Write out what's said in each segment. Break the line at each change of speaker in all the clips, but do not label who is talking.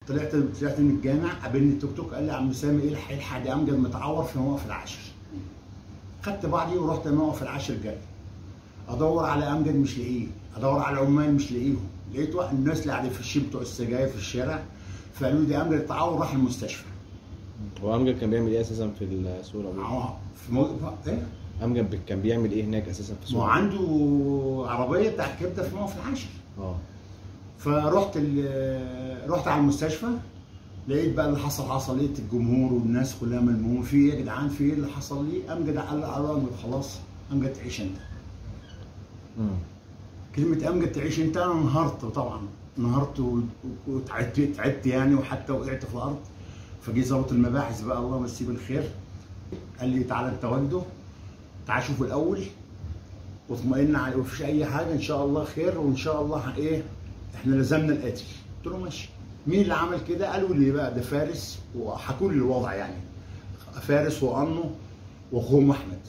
طلعت طلعت من الجامع قابلني التوك توك قال لي يا عم سامي ايه الحق الحق ده امجد متعور في موقف العاشر خدت بعضي ورحت موقف العاشر جاي ادور على امجد مش لاقيه ادور على عمال مش لاقيهم لقيت واحد الناس اللي قاعدين في الشيب بتوع السجاير في الشارع فقالوا لي ده امجد اتعور راح المستشفى
هو امجد كان بيعمل ايه اساسا في الصوره دي؟
اه في موقف ايه
امجد كان بيعمل ايه هناك اساسا في
ما هو
الصوره؟
عنده عربيه بتاعت كبده في موقف العاشر
اه
فرحت ال- رحت على المستشفى لقيت بقى اللي حصل حصل لقيت الجمهور والناس كلها ملمومه في ايه يا جدعان في ايه اللي حصل لي امجد قال قال له امجد خلاص امجد تعيش انت
مم.
كلمه امجد تعيش انت انا انهارت طبعا انهارت و- وتعبت تعبت يعني وحتى وقعت في الارض فجه ظابط المباحث بقى الله يمسيه بالخير قال لي تعالى انت والده تعال شوف الاول واطمئن على مفيش اي حاجه ان شاء الله خير وان شاء الله ايه احنا لزمنا القاتل قلت له ماشي مين اللي عمل كده قالوا لي بقى ده فارس وحكوا لي الوضع يعني فارس وانو واخوهم احمد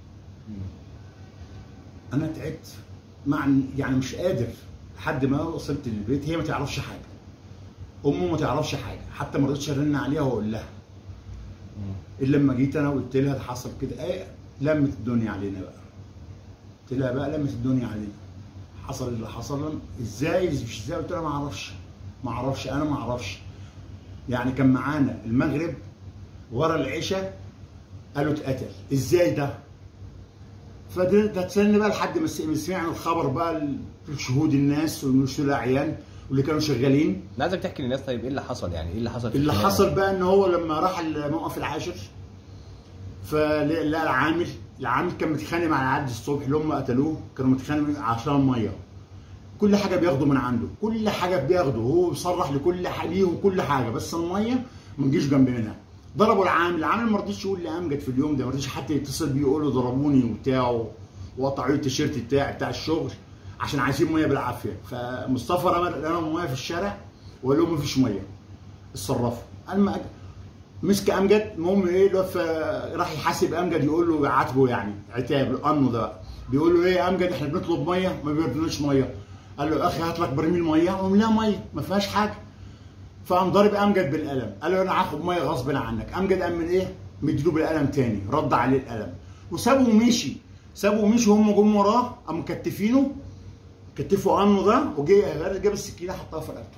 انا تعبت مع يعني مش قادر لحد ما وصلت للبيت هي ما تعرفش حاجه امه ما تعرفش حاجه حتى ما رضيتش ارن عليها واقول لها
مم.
الا لما جيت انا وقلت لها ده حصل كده ايه لمت الدنيا علينا بقى قلت لها بقى لمت الدنيا علينا حصل اللي حصل ازاي مش ازاي قلت لها ما اعرفش ما اعرفش انا ما اعرفش يعني كان معانا المغرب ورا العشاء قالوا اتقتل ازاي ده فده ده تسالني بقى لحد ما س- ما سمعنا الخبر بقى شهود الناس والشهود الاعيان واللي كانوا شغالين
انا عايزك تحكي للناس طيب ايه اللي حصل يعني ايه اللي حصل في
اللي
الخناقة؟
حصل بقى ان هو لما راح الموقف العاشر فلقى العامل العامل كان متخانق مع العبد الصبح اللي هم قتلوه كانوا متخانقين عشان ميه كل حاجه بياخدوا من عنده كل حاجه بياخده هو بيصرح لكل حاجه ليهم كل حاجه بس الميه ما نجيش جنب منها ضربوا العامل العامل ما رضيش يقول لامجد في اليوم ده ما رضيش حتى يتصل بيه يقول له ضربوني وبتاع وقطعوا لي التيشيرت بتاعي بتاع الشغل عشان عايزين ميه بالعافيه فمصطفى رمى رمى ميه في الشارع وقال لهم مفيش ميه اتصرفوا الم مسك امجد المهم ايه الواد ف- راح يحاسب امجد يقول له عاتبه يعني عتاب انه ده بقى. بيقول له ايه يا امجد احنا بنطلب ميه ما بيردناش ميه قال له يا اخي هات لك برميل ميه قام لا ميه ما فيهاش حاجه فقام ضارب امجد بالقلم قال له انا هاخد ميه غصب عنك امجد قام من ايه مديله بالقلم تاني رد عليه القلم وسابه ومشي سابه ومشي وهم جم وراه قاموا مكتفينه كتفوا عنه ده وجه جاب السكينه حطها في رقبته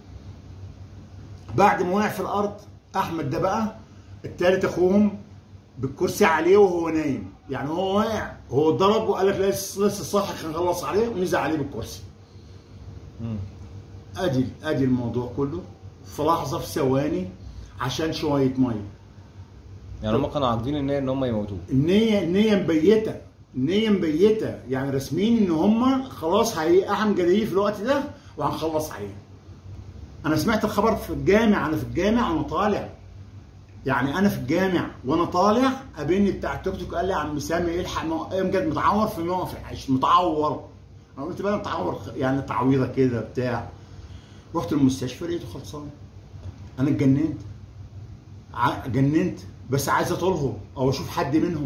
بعد ما وقع في الارض احمد ده بقى التالت اخوهم بالكرسي عليه وهو نايم يعني هو واقع هو ضرب وقال لك لسه لسه صاحي خلص عليه ونزل عليه بالكرسي
مم.
ادي ادي الموضوع كله في لحظه في ثواني عشان شويه ميه
يعني هم كانوا عاقدين النية ان هم يموتوه
النية النية مبيتة النية مبيتة يعني رسمين ان هم خلاص هي احمد جديد في الوقت ده وهنخلص عليه انا سمعت الخبر في الجامع انا في الجامع وانا طالع يعني انا في الجامع وانا طالع قابلني بتاع التوك توك قال لي يا عم سامي الحق مو- امجد متعور في موقف العيش متعور انا قلت بقى متعور يعني تعويضه كده بتاع رحت المستشفى لقيته خلصان انا اتجننت ع- جننت بس عايز اطولهم او اشوف حد منهم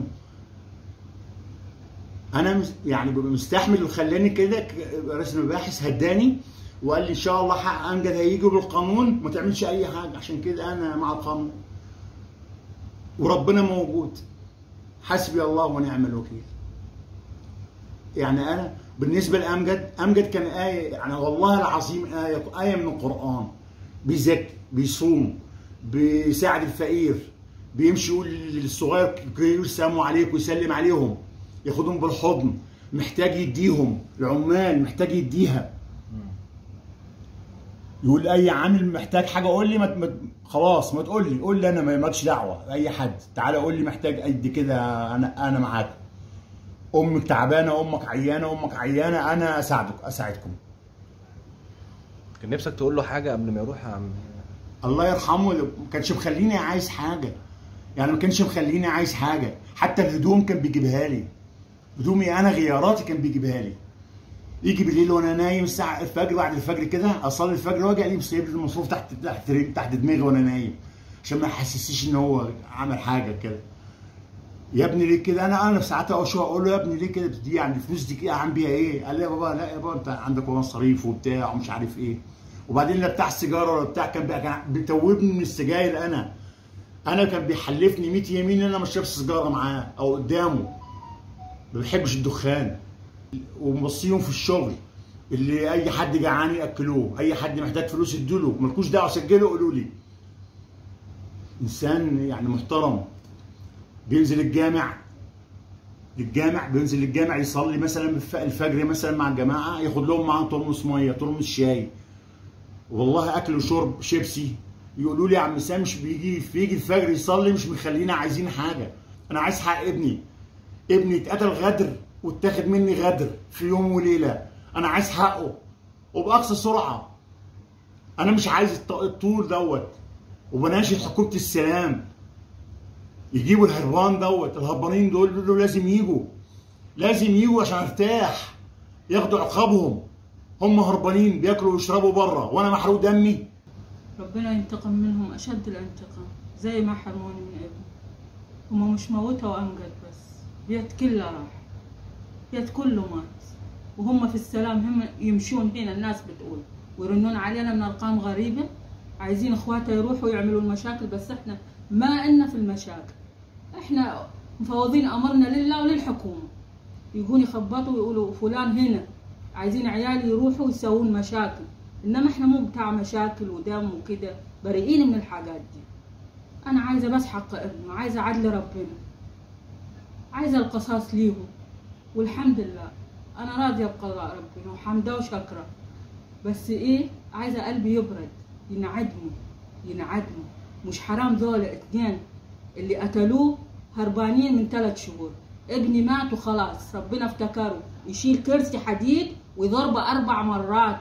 انا مس- يعني ببقى مستحمل وخلاني كده ك- رئيس المباحث هداني وقال لي ان شاء الله حق امجد هيجي بالقانون ما تعملش اي حاجه عشان كده انا مع القانون وربنا موجود حسبي الله ونعم الوكيل يعني انا بالنسبه لامجد امجد كان ايه يعني والله العظيم ايه ايه من القران بيزكي بيصوم بيساعد الفقير بيمشي يقول للصغير يقول السلام عليكم ويسلم عليهم ياخدهم بالحضن محتاج يديهم العمال محتاج يديها يقول اي عامل محتاج حاجه قول لي ما ما- خلاص ما تقول لي قول لي انا ما- مالكش دعوه اي حد تعالى قول لي محتاج قد كده انا انا معاك امك تعبانه امك عيانه امك عيانه انا اساعدك اساعدكم
كان نفسك تقول له حاجه قبل ما يروح يا عم
الله يرحمه ما كانش مخليني عايز حاجه يعني ما كانش مخليني عايز حاجه حتى الهدوم كان بيجيبها لي هدومي انا غياراتي كان بيجيبها لي يجي بالليل وانا نايم الساعه الفجر بعد الفجر كده اصلي الفجر واجي الاقيه سايب لي المصروف تحت تحت تحت دماغي وانا نايم عشان ما يحسسنيش ان هو عمل حاجه كده يا ابني ليه كده انا انا في ساعتها اقول اقول له يا ابني ليه كده دي يعني الفلوس دي كده اعمل بيها ايه؟ قال لي يا بابا لا يا بابا انت عندك مصاريف وبتاع ومش عارف ايه وبعدين لا بتاع السيجاره ولا بتاع كان بقى كان بيتوبني من السجاير انا انا كان بيحلفني 100 يمين ان انا ما اشربش سيجاره معاه او قدامه ما بيحبش الدخان وموصيهم في الشغل اللي اي حد جعان ياكلوه اي حد محتاج فلوس يدوله مالكوش دعوه سجلوا قولوا لي انسان يعني محترم بينزل الجامع الجامع بينزل الجامع يصلي مثلا الف- الفجر مثلا مع الجماعه ياخد لهم معاه ترمس ميه ترمس شاي والله اكل وشرب شيبسي يقولوا لي يا عم سام مش بيجي بيجي الفجر يصلي مش مخلينا عايزين حاجه انا عايز حق ابني ابني اتقتل غدر واتاخد مني غدر في يوم وليله انا عايز حقه وباقصى سرعه انا مش عايز الط- الطول دوت وبناشد حكومه السلام يجيبوا الهربان دوت الهربانين دول دول لازم يجوا لازم يجوا عشان ارتاح ياخدوا عقابهم هم هربانين بياكلوا ويشربوا بره وانا محروق دمي
ربنا ينتقم منهم أشد الانتقام زي ما حرموني من ابني هما مش موتة وأمجد بس بيت كله راح بيت كله مات وهم في السلام هم يمشون هنا الناس بتقول ويرنون علينا من أرقام غريبة عايزين إخواتها يروحوا يعملوا المشاكل بس إحنا ما إلنا في المشاكل إحنا مفوضين أمرنا لله وللحكومة يجون يخبطوا ويقولوا فلان هنا عايزين عيالي يروحوا يسوون مشاكل انما احنا مو بتاع مشاكل ودم وكده بريئين من الحاجات دي انا عايزه بس حق ابني وعايزه عدل ربنا عايزه القصاص ليهم والحمد لله انا راضيه بقضاء ربنا وحمده وشكره بس ايه عايزه قلبي يبرد ينعدموا ينعدموا مش حرام ذول اتنين اللي قتلوه هربانين من ثلاث شهور ابني مات وخلاص ربنا افتكره يشيل كرسي حديد ويضربه اربع مرات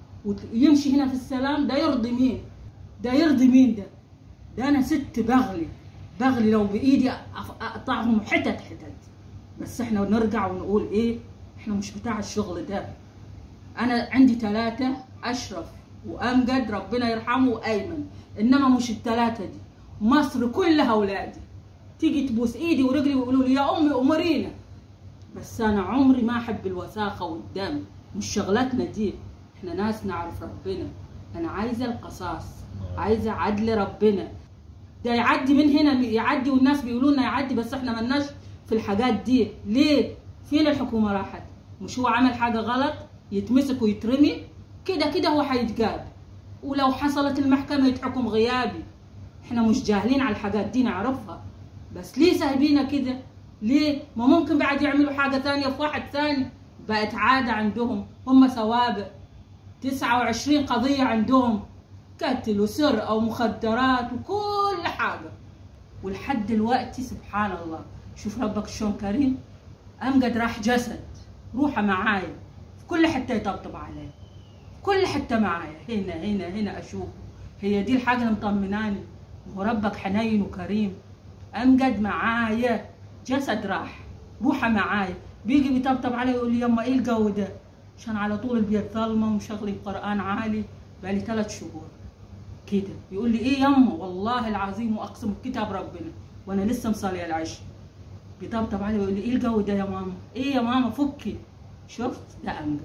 ويمشي هنا في السلام ده يرضي مين ده يرضي مين ده ده انا ست بغلي بغلي لو بايدي أف- اقطعهم حتت حتت بس احنا نرجع ونقول ايه احنا مش بتاع الشغل ده انا عندي ثلاثة اشرف وامجد ربنا يرحمه وايمن انما مش الثلاثة دي مصر كلها اولادي تيجي تبوس ايدي ورجلي ويقولوا لي يا امي امرينا بس انا عمري ما احب الوساخه والدم مش شغلتنا دي احنا ناس نعرف ربنا انا عايزه القصاص عايزه عدل ربنا ده يعدي من هنا يعدي والناس بيقولوا لنا يعدي بس احنا ملناش في الحاجات دي ليه فين الحكومه راحت مش هو عمل حاجه غلط يتمسك ويترمي كده كده هو هيتجاب ولو حصلت المحكمه يتحكم غيابي احنا مش جاهلين على الحاجات دي نعرفها بس ليه سايبينها كده ليه ما ممكن بعد يعملوا حاجه ثانيه في واحد ثاني بقت عاده عندهم هم سوابق 29 قضيه عندهم قتل وسرقه ومخدرات وكل حاجه ولحد دلوقتي سبحان الله شوف ربك شلون كريم امجد راح جسد روحه معايا في كل حته يطبطب عليه كل حته معايا هنا هنا هنا اشوفه هي دي الحاجه اللي مطمناني وربك حنين وكريم امجد معايا جسد راح روحه معايا بيجي بيطبطب علي يقول لي يما ايه الجو ده عشان على طول البيت ظلمه ومشغلين قران عالي بقالي ثلاث شهور كده يقول لي ايه يما والله العظيم واقسم بكتاب ربنا وانا لسه مصليه العشاء بيطبطب علي ويقول لي ايه الجو ده يا ماما ايه يا ماما فكي شفت ده امجد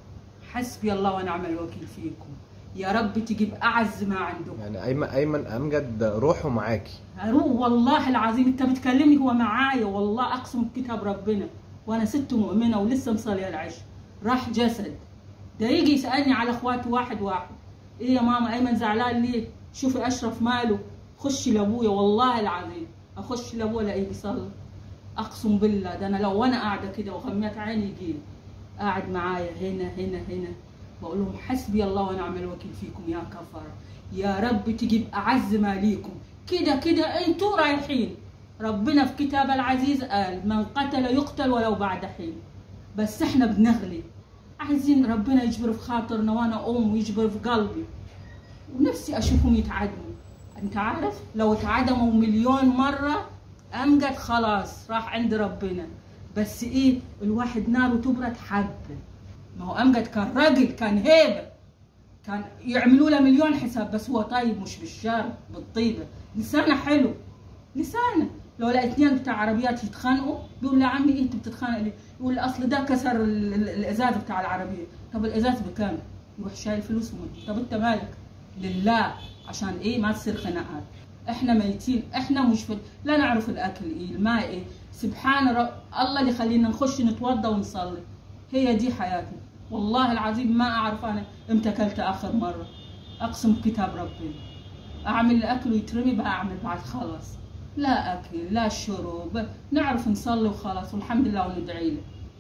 حسبي الله ونعم الوكيل فيكم يا رب تجيب اعز ما عندكم
يعني ايمن ايمن امجد روحه معاكي
هروح والله العظيم انت بتكلمني هو معايا والله اقسم بكتاب ربنا وانا ست مؤمنه ولسه مصليه العشاء راح جسد ده يجي يسالني على اخواتي واحد واحد ايه يا ماما ايمن زعلان ليه شوفي اشرف ماله خشي لابويا والله العظيم اخش لابويا الاقيه بيصلي اقسم بالله ده انا لو انا قاعده كده وغميت عيني يجيلي قاعد معايا هنا هنا هنا بقول لهم حسبي الله ونعم الوكيل فيكم يا كفره يا رب تجيب اعز ما ليكم كده كده انتوا رايحين ربنا في كتاب العزيز قال من قتل يقتل ولو بعد حين بس احنا بنغلي عايزين ربنا يجبر في خاطرنا وانا ام ويجبر في قلبي ونفسي اشوفهم يتعدموا انت عارف لو اتعدموا مليون مره امجد خلاص راح عند ربنا بس ايه الواحد ناره تبرد حبه ما هو امجد كان راجل كان هيبه كان يعملوا له مليون حساب بس هو طيب مش بالشر بالطيبه لسانه حلو لسانه لو لقى اثنين بتاع عربيات يتخانقوا بيقول له عمي انت بتتخانق ليه؟ يقول اصل ده كسر ال- ال- الازاز بتاع العربيه طب الازاز بكام؟ يروح شايل فلوس ومت طب انت مالك لله عشان ايه ما تصير خناقات احنا ميتين احنا مش في... لا نعرف الاكل ايه الماء ايه سبحان رب الله اللي يخلينا نخش نتوضى ونصلي هي دي حياتنا والله العظيم ما اعرف انا امتى اكلت اخر مره اقسم بكتاب ربنا اعمل الاكل ويترمي بقى اعمل بعد خلاص لا اكل لا شرب نعرف نصلي وخلاص والحمد لله وندعي له